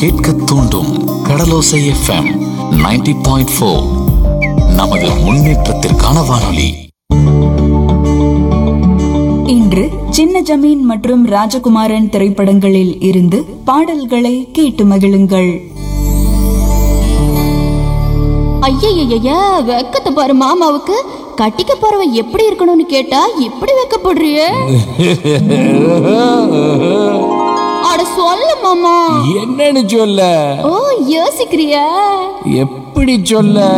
கேட்க தூண்டும் கடலோசை FM 90.4 point four நமது முன்னேற்றத்திற்கான வானொலி இன்று சின்ன ஜமீன் மற்றும் ராஜகுமாரன் திரைப்படங்களில் இருந்து பாடல்களை கேட்டு மகிழுங்கள் ஐயய்யய்ய வெக்கத்தை பாரு மாமாவுக்கு கட்டிக்க போறவன் எப்படி இருக்கணும்னு கேட்டா இப்படி வெக்கப்படுறியே அட சொல்ல மாமா என்னன்னு சொல்ல ஓ யோசிக்கிறியா எப்படி சொல்ல